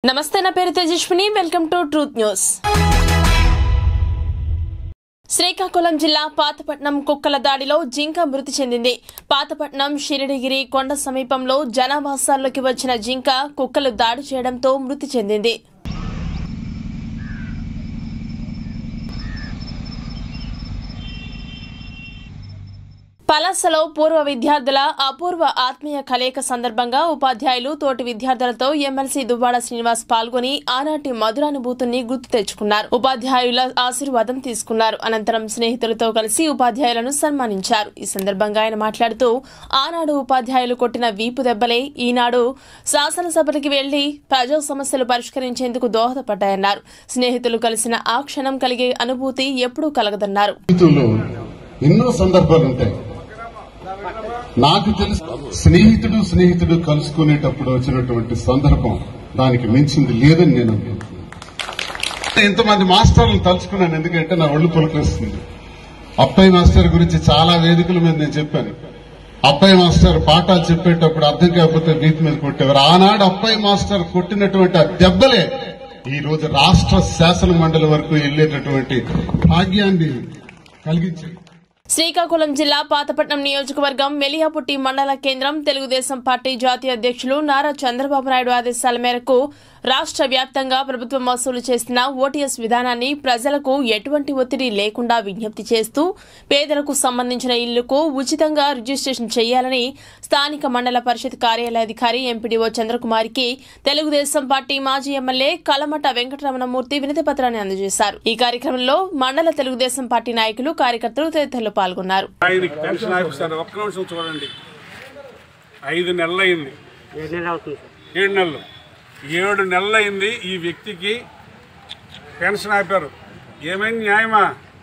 నమస్తే నా పేరు Tejaswini welcome to Truth News Srikakulam జిల్లా పాతపట్నం కుక్కల దాడిలో జింక మృతి చెందింది పాతపట్నం షిరిడిగిరి కొండ సమీపంలో జనావాసాల్లోకి వచ్చిన జింక కుక్కలు దాడి చేయడంతో మృతి చెందింది పలాసలో పూర్వ విద్యార్థుల అపూర్వ ఆత్మీయ కలయిక సందర్భంగా ఉపాధ్యాయులు తోటి విద్యార్థులతో ఎమ్మెల్సీ దువ్వాడ శ్రీనివాస్ పాల్గొని ఆనాటి మధురానుభూతిని గుర్తు తెచ్చుకున్నారు ఉపాధ్యాయుల ఆశీర్వాదం తీసుకున్నారు అనంతరం స్నేహితులతో కలిసి ఉపాధ్యాయులను సన్మానించారు ఈ సందర్భంగా ఆయన మాట్లాడుతూ ఆనాడు ఉపాధ్యాయులు కొట్టిన వీపు దెబ్బలే ఈనాడు శాసనసభకి వెళ్లి ప్రజా సమస్యలు పరిష్కరించేందుకు దోహదపడ్డాయన్నారు స్నేహితులు కలిసిన ఆ క్షణం కలిగే అనుభూతి ఎప్పుడూ కలగదన్నారు జీవితంలో ఎన్నో సందర్భాలు ఉంటాయి నాకు తెలుసు స్నేహితుడు స్నేహితుడు కలుసుకునేటప్పుడు వచ్చినటువంటి సందర్భం దానికి మించింది లేదని నేను అనుకుంటున్నాను ఇంతమంది మాస్టర్లను తలుచుకున్నాను ఎందుకంటే నా ఒళ్ళు పులకరిస్తుంది అప్పయ్య మాస్టర్ గురించి చాలా వేదికల మీద నేను చెప్పాను అప్పయ్య మాస్టర్ పాఠాలు చెప్పేటప్పుడు అర్థం కాకపోతే వీటి మీద కొట్టేవారు ఆనాడు అప్పయ్య మాస్టర్ కొట్టినటువంటి ఆ దెబ్బలే ఈ రోజు రాష్ట్ర శాసన మండలి వరకు వెళ్లేటటువంటి భాగ్యాన్ని కలిగించాయి శ్రీకాకుళం జిల్లా పాతపట్నం నియోజకవర్గం మెలియాపుట్టి మండల కేంద్రం తెలుగుదేశం పార్టీ జాతీయ అధ్యక్షులు నారా చంద్రబాబు నాయుడు ఆదేశాల మేరకు రాష్ట్ర వ్యాప్తంగా ప్రభుత్వం వసూలు చేసిన ఓటీఎస్ విధానాన్ని ప్రజలకు ఎటువంటి ఒత్తిడి లేకుండా విజ్ఞప్తి చేస్తూ పేదలకు సంబంధించిన ఇళ్లకు ఉచితంగా రిజిస్ట్రేషన్ చేయాలని స్థానిక మండల పరిషత్ కార్యాలయాధికారి ఎంపీడీఓ చంద్రకుమారికి తెలుగుదేశం పార్టీ మాజీ ఎమ్మెల్యే కలమట వెంకటరమణమూర్తి వినతి పత్రాన్ని అందజేశారు ఈ కార్యక్రమంలో మండల తెలుగుదేశం పార్టీ నాయకులు కార్యకర్తలు తదితరులు పాల్గొన్నారు ఆయనకి పెన్షన్ ఆఫీసర్ ఒక్క నిమిషం చూడండి ఐదు నెలలు అయింది ఏడు నెలలు అవుతుంది సార్ ఏడు నెలలు ఏడు నెలలు అయింది ఈ వ్యక్తికి పెన్షన్ ఆపారు ఏమైంది న్యాయమా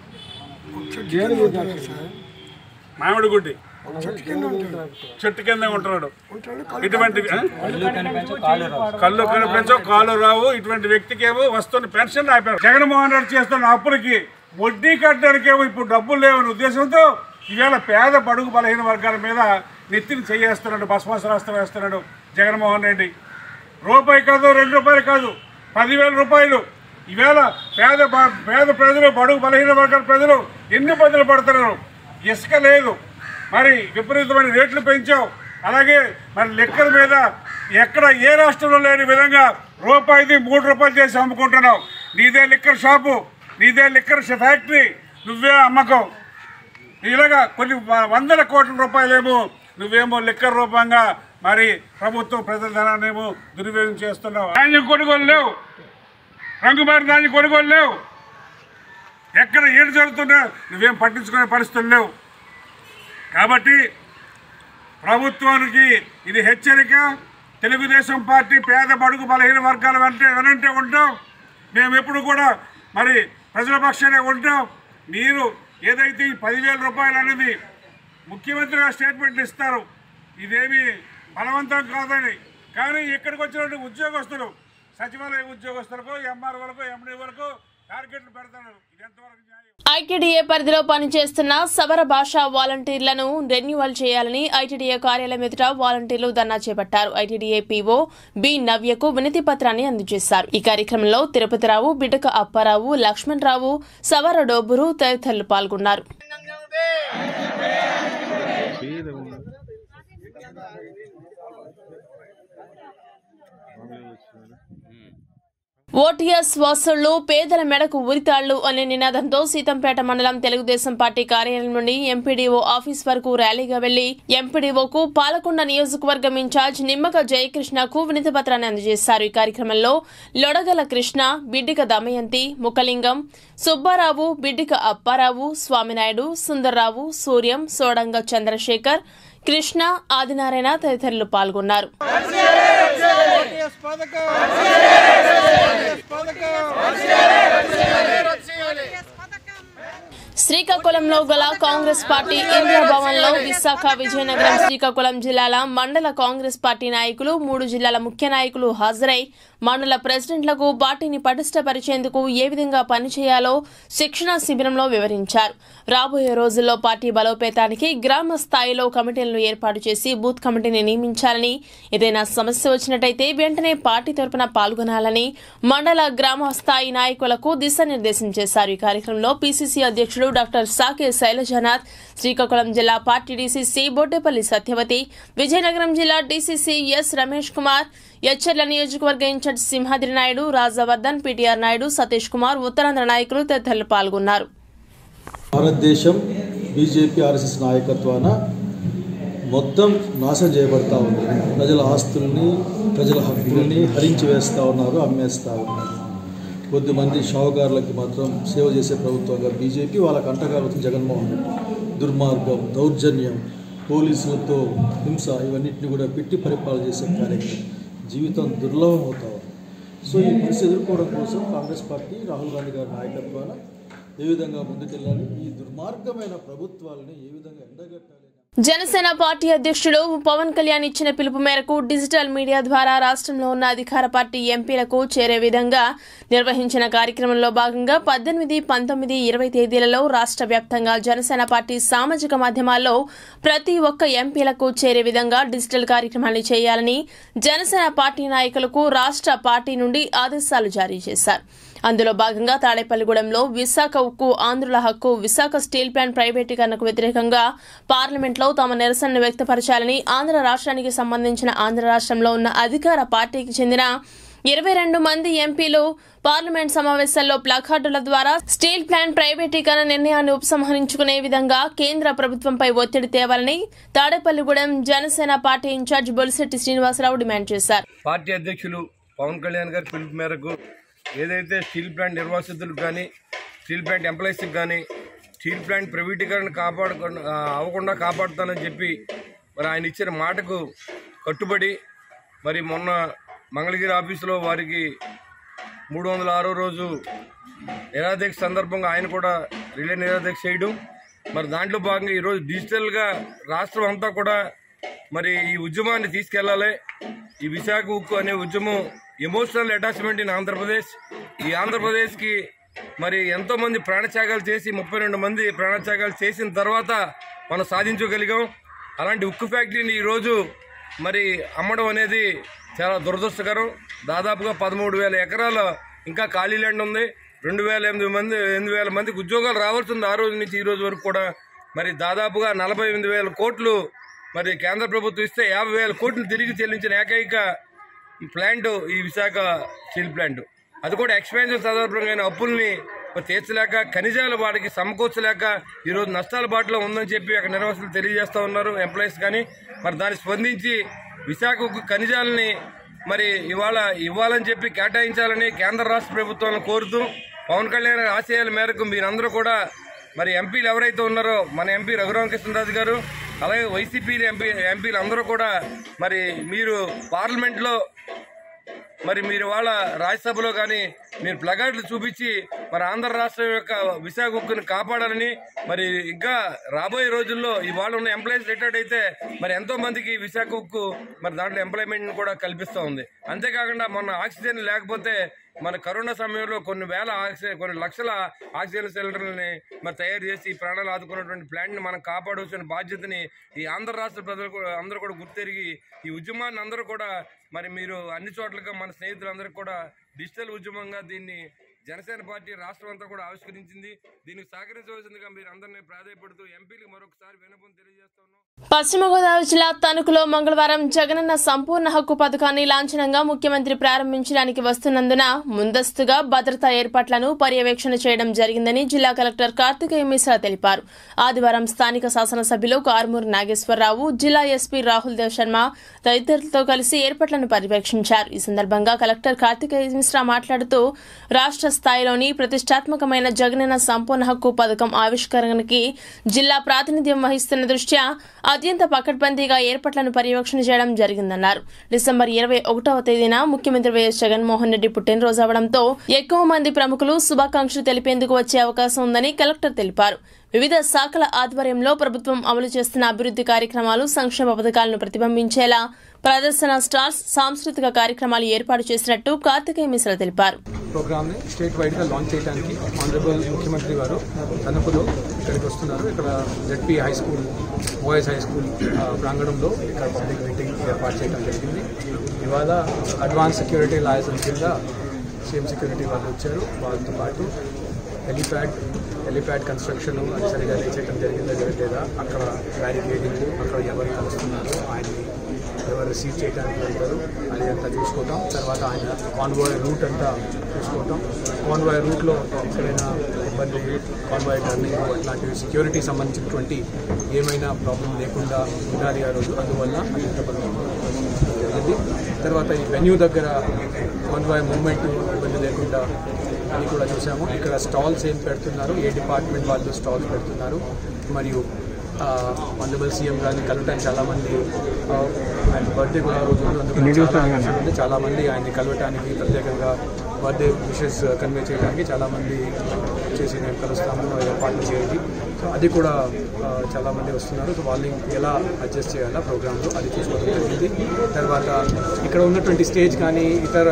మామిడి గుడ్డి చెట్టు కింద ఉంటున్నాడు ఇటువంటి ఆ? కళ్ళు కనిపించవు కాలు రావు ఇటువంటి వ్యక్తికి ఏమో వస్తున్న పెన్షన్ ఆపారు జగన్మోహన్ రెడ్డి చేస్తున్న అప్పులకి వడ్డీ కట్టడానికి ఏమో ఇప్పుడు డబ్బులు లేవని ఉద్దేశంతో ఈవేళ పేద బడుగు బలహీన వర్గాల మీద నెత్తిని చేయేస్తున్నాడు భస్మాసరాస్త్రం వేస్తున్నాడు జగన్మోహన్ రెడ్డి రూపాయి కాదు రెండు రూపాయలు కాదు పదివేల రూపాయలు ఈవేళ పేద బ- పేద ప్రజలు బడుగు బలహీన వర్గాల ప్రజలు ఎన్ని ఇబ్బందులు పడుతున్నారు ఇసుక లేదు మరి విపరీతమైన రేట్లు పెంచావు అలాగే మరి లెక్కల మీద ఎక్కడ ఏ రాష్ట్రంలో లేని విధంగా రూపాయిది మూడు రూపాయలు చేసి అమ్ముకుంటున్నావు నీదే లిక్కర్ షాపు నీదే లిక్కర్ ఫ్యాక్టరీ నువ్వే అమ్మకం ఇలాగా కొన్ని వ- వందల కోట్ల రూపాయలేమో నువ్వేమో లిక్కర్ రూపంగా మరి ప్రభుత్వం ప్రజల ధనాన్నేమో దుర్వినియోగం చేస్తున్నావు ధాన్యం కొనుగోలు లేవు రంగుమారి ధాన్యం కొనుగోలు లేవు ఎక్కడ ఏడు జరుగుతున్నా నువ్వేం పట్టించుకునే పరిస్థితులు లేవు కాబట్టి ప్రభుత్వానికి ఇది హెచ్చరిక తెలుగుదేశం పార్టీ పేద బడుగు బలహీన వర్గాల వెంటే వెనంటే ఉంటాం మేము ఎప్పుడు కూడా మరి ప్రజల పక్షానే ఉంటాం మీరు ఏదైతే ఈ పదివేల రూపాయలు అనేది ముఖ్యమంత్రి గారు స్టేట్మెంట్ ఇస్తారు ఇదేమి బలవంతం కాదని కానీ ఇక్కడికి వచ్చినటువంటి ఉద్యోగస్తులు సచివాలయ ఉద్యోగస్తులకు ఎంఆర్ఓలకు ఎండీ వరకు టార్గెట్లు పెడతారు ఇది ఎంతవరకు న్యాయం ఐటీడీఏ పరిధిలో పనిచేస్తున్న సవర భాషా వాలంటీర్లను రెన్యువల్ చేయాలని ఐటీడీఏ కార్యాలయం ఎదుట వాలంటీర్లు ధర్నా చేపట్టారు ఐటీడీఏ పీఓ బి నవ్యకు వినతి పత్రాన్ని అందజేశారు ఈ కార్యక్రమంలో తిరుపతిరావు బిడక అప్పారావు లక్ష్మణ్ రావు సవర డోబురు తదితరులు పాల్గొన్నారు ఓటీఎస్ వసూళ్లు పేదల మెడకు ఉరితాళ్లు అనే నినాదంతో సీతంపేట మండలం తెలుగుదేశం పార్టీ కార్యాలయం నుండి ఎంపీడీఓ ఆఫీస్ వరకు ర్యాలీగా వెళ్లి ఎంపీడీఓకు పాలకొండ నియోజకవర్గం ఇన్ఛార్జ్ నిమ్మక జయకృష్ణకు వినతి పత్రాన్ని అందజేశారు ఈ కార్యక్రమంలో లొడగల కృష్ణ బిడ్డిక దమయంతి ముఖలింగం సుబ్బారావు బిడ్డిక అప్పారావు స్వామినాయుడు సుందర్రావు సూర్యం సోడంగ చంద్రశేఖర్ కృష్ణ ఆదినారాయణ తదితరులు పాల్గొన్నారు శ్రీకాకుళంలో గల కాంగ్రెస్ పార్టీ ఇండియా భవన్ లో విశాఖ విజయనగరం శ్రీకాకుళం జిల్లాల మండల కాంగ్రెస్ పార్టీ నాయకులు మూడు జిల్లాల ముఖ్య నాయకులు హాజరై మండల ప్రెసిడెంట్లకు పార్టీని పటిష్టపరిచేందుకు ఏ విధంగా పనిచేయాలో శిక్షణా శిబిరంలో వివరించారు రాబోయే రోజుల్లో పార్టీ బలోపేతానికి గ్రామ స్థాయిలో కమిటీలను ఏర్పాటు చేసి బూత్ కమిటీని నియమించాలని ఏదైనా సమస్య వచ్చినట్టయితే వెంటనే పార్టీ తరపున పాల్గొనాలని మండల గ్రామ స్థాయి నాయకులకు దిశానిర్దేశం చేశారు ఈ కార్యక్రమంలో పీసీసీ అధ్యక్షుడు డాక్టర్ సాకే శైలజనాథ్ శ్రీకాకుళం జిల్లా పార్టీ డీసీసీ బొడ్డేపల్లి సత్యవతి విజయనగరం జిల్లా డీసీసీ ఎస్ రమేష్ కుమార్ ఎచ్చర్ల నియోజకవర్గ ఇన్ఛార్జ్ సింహాద్రి నాయుడు రాజవర్ధన్ పీటీఆర్ నాయుడు సతీష్ కుమార్ ఉత్తరాంధ్ర నాయకులు తదితరులు పాల్గొన్నారు భారతదేశం బీజేపీ ఆర్ఎస్ఎస్ నాయకత్వాన మొత్తం నాశనం చేయబడతా ఉంది ప్రజల ఆస్తుల్ని ప్రజల హక్కుల్ని హరించి వేస్తూ ఉన్నారు అమ్మేస్తూ ఉన్నారు కొద్దిమంది షావుకారులకి మాత్రం సేవ చేసే ప్రభుత్వంగా బీజేపీ వాళ్ళకి అంటగా వచ్చిన జగన్మోహన్ రెడ్డి దుర్మార్గం దౌర్జన్యం పోలీసులతో హింస ఇవన్నిటిని కూడా పెట్టి పరిపాలన చేసే కార్యక్రమం జీవితం దుర్లభం అవుతా ఉంది సో ఈ పరిస్థితి ఎదుర్కోవడం కోసం కాంగ్రెస్ పార్టీ రాహుల్ గాంధీ గారి నాయకత్వాన ఏ విధంగా ముందుకెళ్ళాలి ఈ దుర్మార్గమైన ప్రభుత్వాలని ఏ విధంగా ఎండగట్టాలి జనసేన పార్టీ అధ్యక్షుడు పవన్ కళ్యాణ్ ఇచ్చిన పిలుపు మేరకు డిజిటల్ మీడియా ద్వారా రాష్ట్రంలో ఉన్న అధికార పార్టీ ఎంపీలకు చేరే విధంగా నిర్వహించిన కార్యక్రమంలో భాగంగా పద్దెనిమిది పంతొమ్మిది ఇరవై తేదీలలో రాష్ట్ర వ్యాప్తంగా జనసేన పార్టీ సామాజిక మాధ్యమాల్లో ప్రతి ఒక్క ఎంపీలకు చేరే విధంగా డిజిటల్ కార్యక్రమాన్ని చేయాలని జనసేన పార్టీ నాయకులకు రాష్ట్ర పార్టీ నుండి ఆదేశాలు జారీ చేశారు అందులో భాగంగా తాడేపల్లిగూడెంలో విశాఖ ఉక్కు ఆంధ్రుల హక్కు విశాఖ స్టీల్ ప్లాంట్ ప్రైవేటీకరణకు వ్యతిరేకంగా పార్లమెంట్లో తమ నిరసనను వ్యక్తపరచాలని ఆంధ్ర రాష్ట్రానికి సంబంధించిన ఆంధ్ర రాష్ట్రంలో ఉన్న అధికార పార్టీకి చెందిన ఇరవై రెండు మంది ఎంపీలు పార్లమెంట్ సమావేశాల్లో ప్లకార్డుల ద్వారా స్టీల్ ప్లాంట్ ప్రైవేటీకరణ నిర్ణయాన్ని ఉపసంహరించుకునే విధంగా కేంద్ర ప్రభుత్వంపై ఒత్తిడి తేవాలని Tadepalligudem Janasena party in-charge Bolisetti Srinivasarao demand చేశారు పార్టీ అధ్యక్షులు పవన్ కళ్యాణ్ గారి పిలుపు మేరకు ఏదైతే స్టీల్ ప్లాంట్ నిర్వాసితులకు కానీ స్టీల్ ప్లాంట్ ఎంప్లాయీస్కి కానీ స్టీల్ ప్లాంట్ ప్రైవేటీకరణ కాపాడకుండా ఆ, అవ్వకుండా కాపాడుతానని చెప్పి మరి ఆయన ఇచ్చిన మాటకు కట్టుబడి మరి మొన్న మంగళగిరి ఆఫీసులో వారికి మూడు వందల ఆరో రోజు నిరాదీక్ష సందర్భంగా ఆయన కూడా రిలే నిరాదీక్ష చేయడం మరి దాంట్లో భాగంగా ఈరోజు డిజిటల్గా రాష్ట్రం అంతా కూడా మరి ఈ ఉద్యమాన్ని తీసుకెళ్లాలి ఈ విశాఖ ఉక్కు అనే ఉద్యమం ఎమోషనల్ అటాచ్మెంట్ ఇన్ ఆంధ్రప్రదేశ్ ఈ ఆంధ్రప్రదేశ్కి మరి ఎంతో మంది ప్రాణత్యాగాలు చేసి ముప్పై రెండు మంది ప్రాణత్యాగాలు చేసిన తర్వాత మనం సాధించగలిగాం అలాంటి ఉక్కు ఫ్యాక్టరీని ఈరోజు మరి అమ్మడం అనేది చాలా దురదృష్టకరం దాదాపుగా పదమూడు వేల ఎకరాల ఇంకా ఖాళీ ల్యాండ్ ఉంది రెండు వేల ఎనిమిది మంది ఎనిమిది వేల మందికి ఉద్యోగాలు రావాల్సింది ఆ రోజు నుంచి ఈ రోజు వరకు కూడా మరి దాదాపుగా నలభై ఎనిమిది వేల కోట్లు మరి కేంద్ర ప్రభుత్వం ఇస్తే యాభై వేల కోట్లు తిరిగి చెల్లించిన ఏకైక ప్లాంట్ ఈ విశాఖ స్టీల్ ప్లాంట్ అది కూడా ఎక్స్పాన్షన్ సందర్భంగా అప్పుల్ని మరి తీర్చలేక ఖనిజాల వాడికి సమకూర్చలేక ఈరోజు నష్టాల బాటలో ఉందని చెప్పి అక్కడ నిర్వాసులు తెలియజేస్తా ఉన్నారు ఎంప్లాయీస్ కానీ మరి దాన్ని స్పందించి విశాఖకు ఖనిజాలని మరి ఇవాళ ఇవ్వాలని చెప్పి కేటాయించాలని కేంద్ర రాష్ట్ర ప్రభుత్వాలను కోరుతూ పవన్ కళ్యాణ్ గారి ఆశయాల మేరకు మీరందరూ కూడా మరి ఎంపీలు ఎవరైతే ఉన్నారో మన ఎంపీ రఘురామకృష్ణరాజు గారు అలాగే వైసీపీ ఎంపీ ఎంపీలు అందరూ కూడా మరి మీరు పార్లమెంట్లో మరి మీరు వాళ్ళ రాజ్యసభలో కానీ మీరు ప్లగార్డులు చూపించి మరి ఆంధ్ర రాష్ట్రం యొక్క విశాఖ ఉక్కుని కాపాడాలని మరి ఇంకా రాబోయే రోజుల్లో ఇవాళ ఉన్న ఎంప్లాయీస్ రిటైర్డ్ అయితే మరి ఎంతో మందికి విశాఖ ఉక్కు మరి దాంట్లో ఎంప్లాయ్మెంట్ కూడా కల్పిస్తూ ఉంది అంతేకాకుండా మొన్న ఆక్సిజన్ లేకపోతే మన కరోనా సమయంలో కొన్ని వేల ఆక్సిజన్ కొన్ని లక్షల ఆక్సిజన్ సిలిండర్లని మరి తయారు చేసి ప్రాణాలు ఆదుకున్నటువంటి ప్లాంట్ని మనం కాపాడవలసిన బాధ్యతని ఈ ఆంధ్ర రాష్ట్ర ప్రజలు కూడా అందరూ కూడా గుర్తెరిగి ఈ ఉద్యమాన్ని అందరూ కూడా మరి మీరు అన్ని చోట్లగా మన స్నేహితులందరికీ కూడా డిజిటల్ ఉద్యమంగా దీన్ని జనసేన పార్టీ రాష్ట్రం అంతా కూడా ఆవిష్కరించింది దీనికి సహకరించవలసిందిగా మీరు అందరినీ ప్రాధాయపడుతూ ఎంపీలకు మరొకసారి వినపం తెలియజేస్తున్నాం పశ్చిమ గోదావరి జిల్లా తణుకులో మంగళవారం జగనన్న సంపూర్ణ హక్కు పథకాన్ని లాంఛనంగా ముఖ్యమంత్రి ప్రారంభించడానికి వస్తున్నందున ముందస్తుగా భద్రతా ఏర్పాట్లను పర్యవేక్షణ చేయడం జరిగిందని జిల్లా కలెక్టర్ కార్తికేయ మిశ్రా తెలిపారు ఆదివారం స్థానిక శాసనసభ్యులు కారుమూరి నాగేశ్వరరావు జిల్లా ఎస్పీ రాహుల్ దేవ్ శర్మ తదితరులతో కలిసి ఏర్పాట్లను పర్యవేక్షించారు ఈ సందర్భంగా కలెక్టర్ కార్తికేయ మిశ్రా మాట్లాడుతూ రాష్ట్ర స్థాయిలోని ప్రతిష్టాత్మకమైన జగనన్న సంపూర్ణ హక్కు పథకం ఆవిష్కరణకి జిల్లా ప్రాతినిధ్యం వహిస్తున్న దృష్ట్యా అత్యంత పకడ్బందీగా ఏర్పాట్లను పర్యవేక్షణ చేయడం జరిగిందన్నారు డిసెంబర్ ఇరవై ఒకటవ తేదీన ముఖ్యమంత్రి వైఎస్ జగన్మోహన్ రెడ్డి పుట్టినరోజు అవడంతో ఎక్కువ మంది ప్రముఖులు శుభాకాంక్షలు తెలిపేందుకు వచ్చే అవకాశం ఉందని కలెక్టర్ తెలిపారు వివిధ శాఖల ఆధ్వర్యంలో ప్రభుత్వం అమలు చేస్తున్న అభివృద్ధి కార్యక్రమాలు సంక్షేమ పథకాలను ప్రతిబింబించేలా ప్రదర్శన స్టార్స్ సాంస్కృతిక కార్యక్రమాలు ఏర్పాటు చేసినట్టు కార్తికేయ మిశ్రా తెలిపారు ప్రోగ్రామ్ని స్టేట్ వైడ్గా లాంచ్ చేయడానికి ఆనరబుల్ ముఖ్యమంత్రి గారు తణుకులో ఇక్కడికి వస్తున్నారు ఇక్కడ ZP high school boys high school ఆ, ప్రాంగణంలో ఇక్కడ పబ్లిక్ మీటింగ్ ఏర్పాటు చేయడం జరిగింది ఇవాళ అడ్వాన్స్ సెక్యూరిటీ లైసెన్స్ కింద సీఎం సెక్యూరిటీ వాళ్ళు వచ్చారు వాళ్ళతో పాటు హెలిప్యాడ్ హెలిప్యాడ్ కన్స్ట్రక్షన్ అది సరిగా చేయడం జరిగిందా జరగలేదా అక్కడ బ్యారికేడింగ్ అక్కడ ఎవరు కలుస్తున్నారు ఆయన్ని ఎవరు రిసీవ్ చేయడానికి వెళ్తారు అది అంతా చూసుకోవటం తర్వాత ఆయన కాన్వాయ్ రూట్ అంతా చూసుకోవటం కాన్వాయ్ రూట్లో ఎక్కడైనా ఇబ్బంది కాన్వాయ్ టర్నింగ్ అట్లాంటివి సెక్యూరిటీ సంబంధించినటువంటి ఏమైనా ప్రాబ్లం లేకుండా ఉండాలి ఆ రోజు అందువల్ల అంత జరిగింది తర్వాత ఈ వెన్యూ దగ్గర కాన్వాయ్ మూవ్మెంట్ ఇబ్బంది లేకుండా అది కూడా చూసాము ఇక్కడ స్టాల్స్ ఏం పెడుతున్నారు ఏ డిపార్ట్మెంట్ వాళ్ళు స్టాల్స్ పెడుతున్నారు మరియు వండబుల్ సీఎం గారిని కలవటానికి చాలామంది ఆ, ఆయన బర్త్డే కూడా ఆ రోజు ఉంది. అందుకని చాలా విషయం ఉంది. చాలామంది ఆయన్ని కలవటానికి ప్రత్యేకంగా బర్త్డే విషెస్ కన్వే చేయడానికి చాలామంది చేసి నేను కలుస్తాము ఏర్పాట్లు చేయండి సో అది కూడా ఆ, చాలామంది వస్తున్నారు సో వాళ్ళని ఎలా అడ్జస్ట్ చేయాలా ప్రోగ్రాంలో అది చూసుకోవడం జరిగింది తర్వాత ఇక్కడ ఉన్నటువంటి స్టేజ్ కానీ ఇతర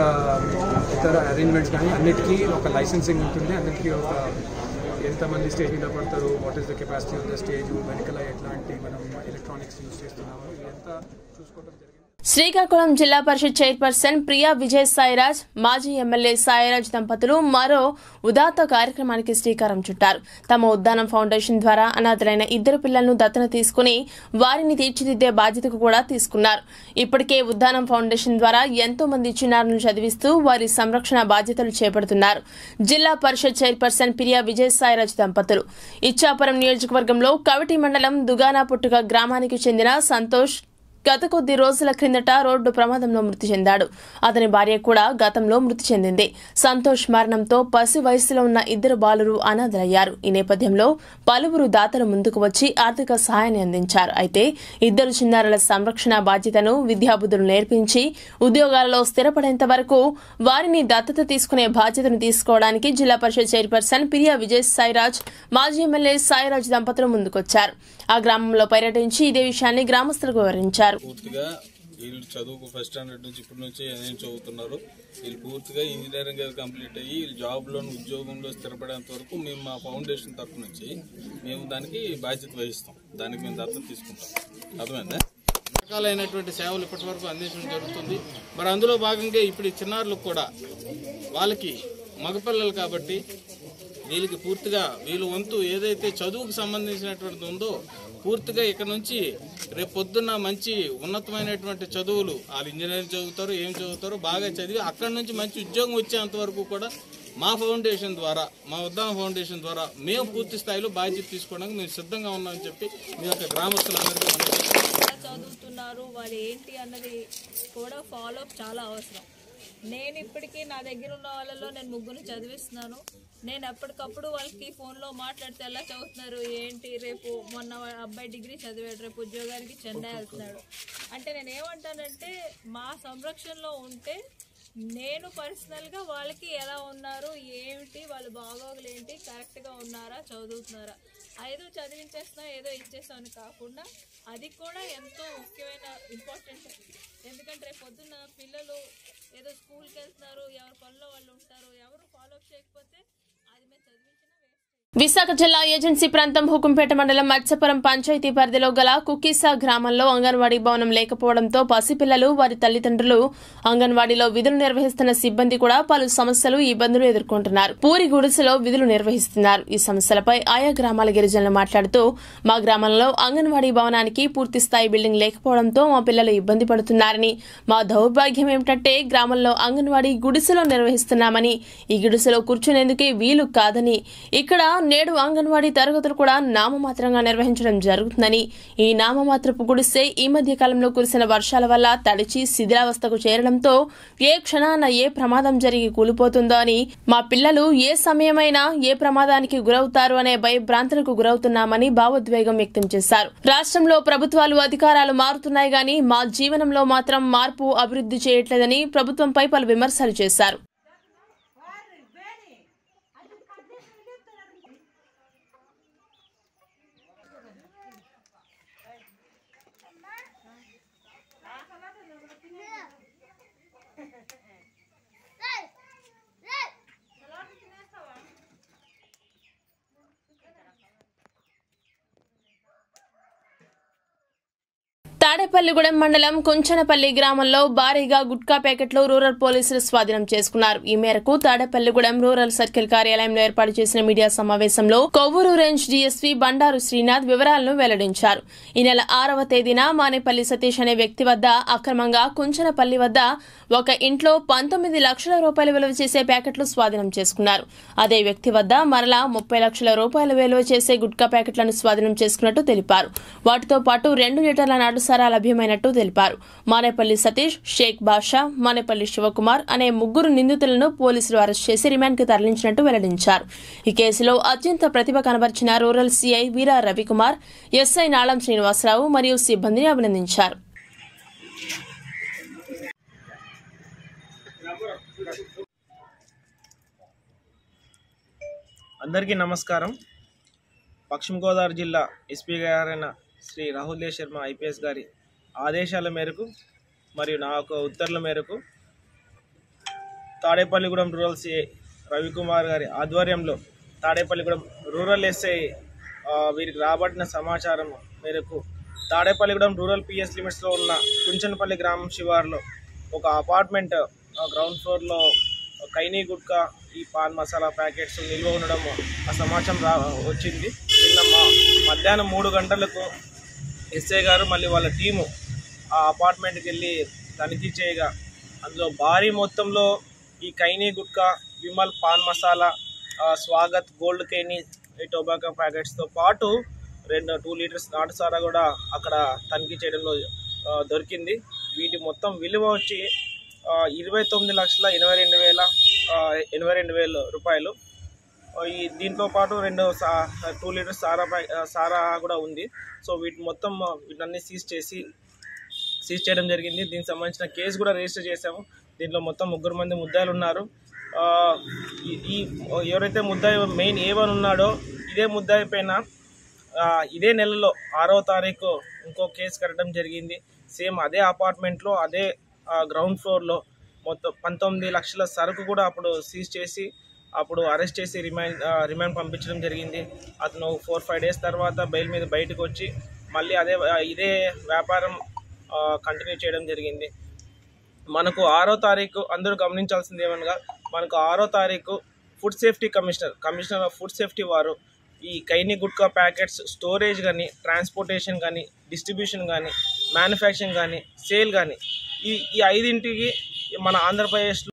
ఇతర అరేంజ్మెంట్స్ కానీ అన్నిటికీ ఒక లైసెన్సింగ్ ఉంటుంది అన్నిటికీ ఒక ఎంతమంది స్టేజ్ మీద పడతారు what is the capacity of the stage వెనకాల ఎట్లాంటి మనం ఎలక్ట్రానిక్స్ యూజ్ చేస్తున్నాము ఇదంతా చూసుకోవడం జరిగింది శ్రీకాకుళం జిల్లా పరిషత్ చైర్పర్సన్ ప్రియా విజయ్ సాయిరాజ్ మాజీ ఎమ్మెల్యే సాయిరాజ్ దంపతులు మరో ఉదాత్త కార్యక్రమానికి శ్రీకారం చుట్టారు తమ ఉద్దానం ఫౌండేషన్ ద్వారా అనాథలైన ఇద్దరు పిల్లలను దత్తన తీసుకుని వారిని తీర్చిదిద్దే బాధ్యతకు కూడా తీసుకున్నారు ఇప్పటికే ఉద్దానం ఫౌండేషన్ ద్వారా ఎంతో మంది చిన్నారులను చదివిస్తూ వారి సంరక్షణ బాధ్యతలు చేపడుతున్నారు జిల్లా పరిషత్ చైర్పర్సన్ ప్రియా విజయ్ సాయిరాజ్ దంపతులు ఇచ్చాపురం నియోజకవర్గంలో కవిటి మండలం దుగానా పుట్టుక గ్రామానికి చెందిన సంతోష్ గత కొద్ది రోజుల క్రిందట రోడ్డు ప్రమాదంలో మృతి చెందాడు అతని భార్య కూడా గతంలో మృతి చెందింది సంతోష్ మరణంతో పసి వయసులో ఉన్న ఇద్దరు బాలురు అనాథలయ్యారు ఈ నేపథ్యంలో పలువురు దాతలు ముందుకు వచ్చి ఆర్థిక సహాయాన్ని అందించారు అయితే ఇద్దరు చిన్నారుల సంరక్షణ బాధ్యతను విద్యాబుద్ధులు నేర్పించి ఉద్యోగాలలో స్థిరపడేంత వరకు వారిని దత్తత తీసుకునే బాధ్యతను తీసుకోవడానికి జిల్లా పరిషత్ చైర్పర్సన్ ప్రియా విజయ్ సాయిరాజ్ మాజీ ఎమ్మెల్యే సాయిరాజ్ దంపతులు ముందుకొచ్చారు ఆ గ్రామంలో పర్యటించి ఇదే విషయాన్ని గ్రామస్తులకు వివరించారు పూర్తిగా వీళ్ళు చదువుకు ఫస్ట్ స్టాండర్డ్ నుంచి ఇప్పటి నుంచి ఏం చదువుతున్నారు వీళ్ళు పూర్తిగా ఇంజనీరింగ్ అది కంప్లీట్ అయ్యి వీళ్ళు జాబ్లో ఉద్యోగంలో స్థిరపడేంత వరకు మేము మా ఫౌండేషన్ తరఫు నుంచి మేము దానికి బాధ్యత వహిస్తాం దానికి మేము దత్తత తీసుకుంటాం అర్థమైందా రకాలైనటువంటి సేవలు ఇప్పటి వరకు అందించడం జరుగుతుంది మరి అందులో భాగంగా ఇప్పుడు ఈ చిన్నారులకు కూడా వాళ్ళకి మగపిల్లలు కాబట్టి వీళ్ళకి పూర్తిగా వీళ్ళ వంతు ఏదైతే చదువుకు సంబంధించినటువంటిది ఉందో పూర్తిగా ఇక్కడ నుంచి రేపు పొద్దున్న మంచి ఉన్నతమైనటువంటి చదువులు వాళ్ళు ఇంజనీరింగ్ చదువుతారు ఏం చదువుతారో బాగా చదివి అక్కడి నుంచి మంచి ఉద్యోగం వచ్చేంత వరకు కూడా మా ఫౌండేషన్ ద్వారా మా ఉద్దాన ఫౌండేషన్ ద్వారా మేము పూర్తి స్థాయిలో బాధ్యత తీసుకోవడానికి మేము సిద్ధంగా ఉన్నామని చెప్పి మీ యొక్క గ్రామస్తులందరికీ మనం ఎలా చదువుతున్నారు వాళ్ళు ఏంటి అన్నది కూడా ఫాలో అప్ చాలా అవసరం నేను ఇప్పటికీ నా దగ్గర ఉన్న వాళ్ళలో నేను ముగ్గురు చదివిస్తున్నాను నేను ఎప్పటికప్పుడు వాళ్ళకి ఫోన్లో మాట్లాడితే ఎలా చదువుతున్నారు ఏంటి రేపు మొన్న వా- అబ్బాయి డిగ్రీ చదివాడు రేపు ఉద్యోగానికి చెన్నై వెళ్తున్నాడు అంటే నేను ఏమంటానంటే మా సంరక్షణలో ఉంటే నేను పర్సనల్గా వాళ్ళకి ఎలా ఉన్నారు ఏమిటి వాళ్ళ బాగోగులు ఏంటి కరెక్ట్గా ఉన్నారా చదువుతున్నారా ఏదో చదివించేస్తున్నా ఏదో ఇచ్చేస్తాం అని కాకుండా అది కూడా ఎంతో ముఖ్యమైన ఇంపార్టెంట్ ఎందుకంటే రేపు పొద్దున్న పిల్లలు ఏదో స్కూల్కి వెళ్తున్నారు ఎవరి పనిలో వాళ్ళు ఉంటారు ఎవరు ఫాలో అప్ చేయకపోతే అది మేము చదివించినా వేస్ట్ విశాఖ జిల్లా ఏజెన్సీ ప్రాంతం హుకుంపేట మండలం మత్స్యపురం పంచాయతీ పరిధిలో గల కుకీసా గ్రామంలో అంగన్వాడీ భవనం లేకపోవడంతో పసిపిల్లలు వారి తల్లిదండ్రులు అంగన్వాడీలో విధులు నిర్వహిస్తున్న సిబ్బంది కూడా పలు సమస్యలు ఇబ్బందులు ఎదుర్కొంటున్నారు పూరి గుడిసెలో విధులు నిర్వహిస్తున్నారు ఈ సమస్యలపై ఆయా గ్రామాల గిరిజనులు మాట్లాడుతూ మా గ్రామంలో అంగన్వాడీ భవనానికి పూర్తి స్థాయి బిల్డింగ్ లేకపోవడంతో మా పిల్లలు ఇబ్బంది పడుతున్నారని మా దౌర్భాగ్యం ఏమిటంటే గ్రామంలో అంగన్వాడీ గుడిసెలో నిర్వహిస్తున్నామని ఈ గుడిసెలో కూర్చునేందుకే వీలు కాదని ఇక్కడ నేడు అంగన్వాడీ తరగతులు కూడా నామమాత్రంగా నిర్వహించడం జరుగుతుందని ఈ నామమాత్రపు గుడిసె ఈ మధ్య కాలంలో కురిసిన వర్షాల వల్ల తడిచి శిథిలావస్థకు చేరడంతో ఏ క్షణాన ఏ ప్రమాదం జరిగి కూలిపోతుందో అని మా పిల్లలు ఏ సమయమైనా ఏ ప్రమాదానికి గురవుతారు అనే భయభ్రాంతులకు గురవుతున్నామని భావోద్వేగం వ్యక్తం చేశారు రాష్ట్రంలో ప్రభుత్వాలు అధికారాలు మారుతున్నాయి గాని మా జీవనంలో మాత్రం మార్పు అభివృద్ధి చేయట్లేదని ప్రభుత్వంపై పలు విమర్శలు చేశారు తాడేపల్లిగూడెం మండలం కుంచనపల్లి గ్రామంలో భారీగా గుట్కా ప్యాకెట్లు రూరల్ పోలీసులు స్వాధీనం చేసుకున్నారు ఈ మేరకు తాడేపల్లిగూడెం రూరల్ సర్కిల్ కార్యాలయంలో ఏర్పాటు చేసిన మీడియా సమావేశంలో కొవ్వూరు రేంజ్ డీఎస్పీ బండారు శ్రీనాథ్ వివరాలను వెల్లడించారు ఈ నెల ఆరవ తేదీన మానేపల్లి సతీష్ అనే వ్యక్తి వద్ద అక్రమంగా కుంచనపల్లి వద్ద ఒక ఇంట్లో పంతొమ్మిది లక్షల రూపాయలు విలువ చేసే ప్యాకెట్లు స్వాధీనం చేసుకున్నారు అదే వ్యక్తి వద్ద మరలా ముప్పై లక్షల రూపాయల విలువ చేసే గుట్కా ప్యాకెట్లను స్వాధీనం చేసుకున్నట్టు తెలిపారు వాటితో పాటు రెండు లీటర్ల నాటుసారా లభ్యమైనట్టు తెలిపారు మానేపల్లి సతీష్ షేక్ బాషా మానేపల్లి శివకుమార్ అనే ముగ్గురు నిందితులను పోలీసులు అరెస్ట్ చేసి రిమాండ్ కి తరలించినట్టు వెల్లడించారు ఈ కేసులో అత్యంత ప్రతిభ కనబర్చిన rural CI Veera Ravikumar SI Nalam Srinivasarao మరియు సిబ్బందిని అభినందించారు అందరికీ నమస్కారం పశ్చిమ గోదావరి జిల్లా ఎస్పీ గారైన శ్రీ రాహుల్ దేవ్ శర్మ ఐపీఎస్ గారి ఆదేశాల మేరకు మరియు నా యొక్క ఉత్తర్వుల మేరకు తాడేపల్లిగూడెం రూరల్ సిఐ రవికుమార్ గారి ఆధ్వర్యంలో తాడేపల్లిగూడెం రూరల్ ఎస్ఐ ఆ, వీరికి రాబడిన సమాచారం మేరకు తాడేపల్లిగూడెం రూరల్ పిఎస్ లిమిట్స్లో ఉన్న కుంచనపల్లి గ్రామం శివార్లో ఒక అపార్ట్మెంట్ ఆ, గ్రౌండ్ ఫ్లోర్లో కైనీ గుట్కా ఈ పాన్ మసాలా ప్యాకెట్స్ నిల్వ ఉండడం ఆ సమాచారం రా వచ్చింది నిన్న మా మధ్యాహ్నం మూడు గంటలకు ఎస్ఐ గారు మళ్ళీ వాళ్ళ టీము ఆ అపార్ట్మెంట్కి వెళ్ళి తనిఖీ చేయగా అందులో భారీ మొత్తంలో ఈ కైనీ గుట్కా విమల్ పాన్ మసాలా ఆ, స్వాగత్ గోల్డ్ కైనీ ఈ టొబాకో ప్యాకెట్స్తో పాటు రెండు టూ లీటర్స్ నాటు సారా కూడా అక్కడ తనిఖీ చేయడంలో ఆ, దొరికింది వీటి మొత్తం విలువ వచ్చి ఆ, ఇరవై తొమ్మిది లక్షల ఎనభై రెండు వేల ఆ, ఎనభై రెండు వేల రూపాయలు ఆ, ఈ దీంతో పాటు రెండు సా టూ లీటర్స్ సారా ప్యా- ఆ, సారా కూడా ఉంది సో వీటి మొత్తం ఆ, వీటన్ని సీజ్ చేసి సీజ్ చేయడం జరిగింది దీనికి సంబంధించిన కేసు కూడా రిజిస్టర్ చేశాము దీంట్లో మొత్తం ముగ్గురు మంది ముద్దాయిలు ఉన్నారు ఆ, ఈ- ఈ ఎవరైతే ముద్దాయి మెయిన్ ఏ వన్ ఉన్నాడో ఇదే ముద్దాయి పైన ఆ, ఇదే నెలలో ఆరో తారీఖు ఇంకో కేసు కట్టడం జరిగింది సేమ్ అదే అపార్ట్మెంట్లో అదే ఆ, గ్రౌండ్ ఫ్లోర్లో మొత్తం పంతొమ్మిది లక్షల సరుకు కూడా అప్పుడు సీజ్ చేసి అప్పుడు అరెస్ట్ చేసి రిమైండ్ ఆ, రిమాండ్ పంపించడం జరిగింది అతను ఫోర్ ఫైవ్ డేస్ తర్వాత బెయిల్ మీద బయటకు వచ్చి మళ్ళీ అదే ఆ, ఇదే వ్యాపారం కంటిన్యూ చేయడం జరిగింది మనకు ఆరో తారీఖు అందరూ గమనించాల్సింది ఏమనగా మనకు ఆరో తారీఖు food safety commissioner commissioner of food safety వారు ఈ కైని గుట్కా ప్యాకెట్స్ స్టోరేజ్ కానీ ట్రాన్స్పోర్టేషన్ కానీ డిస్ట్రిబ్యూషన్ కానీ మ్యానుఫ్యాక్చరింగ్ కానీ సేల్ కానీ ఈ ఈ ఐదింటికి మన ఆంధ్రప్రదేశ్లో